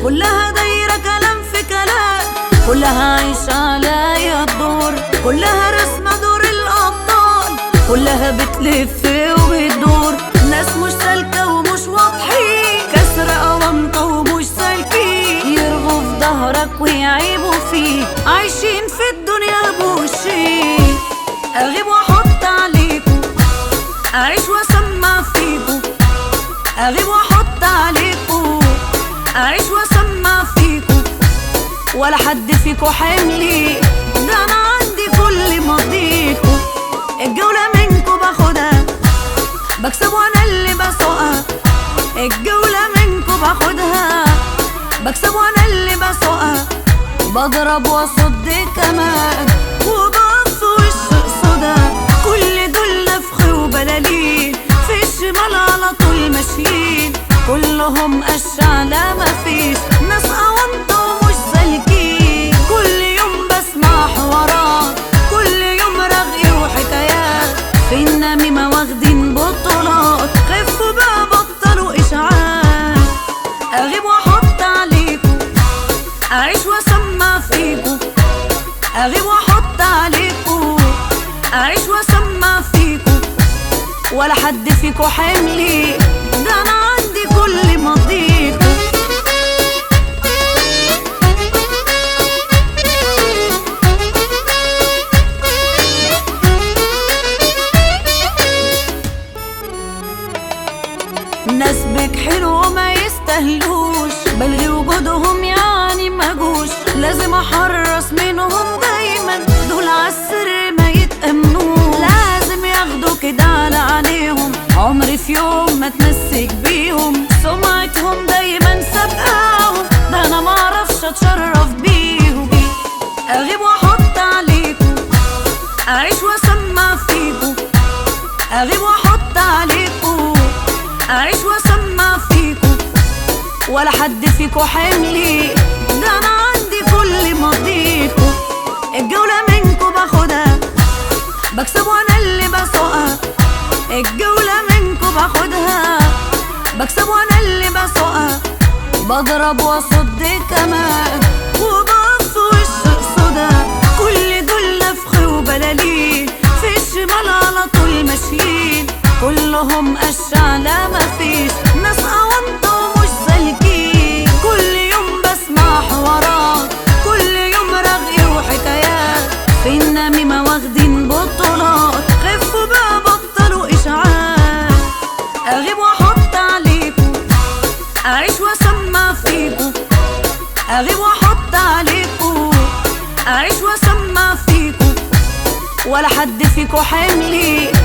كلها دايرة كلام في كلام كلها عايشة عليا الدور كلها رسمة دور الأبطال كلها بتلف وبتدور ناس مش سالكة ومش واضحين كسر أونطة ومش سالكين يرغوا في ظهرك ويعيبوا فيك عايشين في الدنيا بوشين أغيب وأحط عليكم أعيش وأسمع فيكم أغيب وأحط عليكم أعيش وأسمع فيكم ولا حد فيكم حملي ده أنا عندي كل ماضيكم الجولة منكم باخدها بكسب وأنا اللي بسوقها الجولة منكم باخدها بكسب وأنا اللي بسوقها بضرب واصد كمان وبقف في وش قصادها كل دول نفخ وبلالين في الشمال على طول ماشيين كلهم قش على مفيش ناس أونطة ومش سالكين كل يوم بسمع حوارات كل يوم رغي وحكايات في النميمة واخدين بطولات خفوا بقى بطلوا إشعاع أغيب وأحط عليكم أعيش وأسمع فيكم أغيب وأحط عليكم أعيش وأسمع فيكم ولا حد فيكم حملي ده أنا عندي كل ماضيكم ناس بك حلو ما يستاهلوش بلغي وجودهم يعني ما جوش لازم احرص منهم دايما دول عالسر ما يتأمنوش لازم ياخدوا كده على عينيهم عمري في يوم ما اتمسك بيهم سمعتهم دايما سابقاهم ده انا معرفش اتشرف بيهم اغيب واحط عليكم اعيش واسمع فيكم اغيب واحط عليكم اعيش واسمع فيكم ولا حد فيكم حملي ده انا عندي كل ماضيكم الجولة منكم باخدها بكسب وانا اللي بسوقها الجولة منكم باخدها بكسب وانا اللي بسوقها بضرب واصد كمان وبقف في وش قصادها كل دول نفخ وبلالين في الشمال على طول ماشيين كلهم قش على مفيش ناس أونطة ومش سالكين كل يوم بسمع حوارات كل يوم رغي وحكايات في النميمة واخدين بطولات خفوا بقى بطلوا إشعاع أغيب وأحط عليكم أعيش وأسمع فيكم أغيب وأحط عليكم أعيش وأسمع فيكم ولا حد فيكم حملي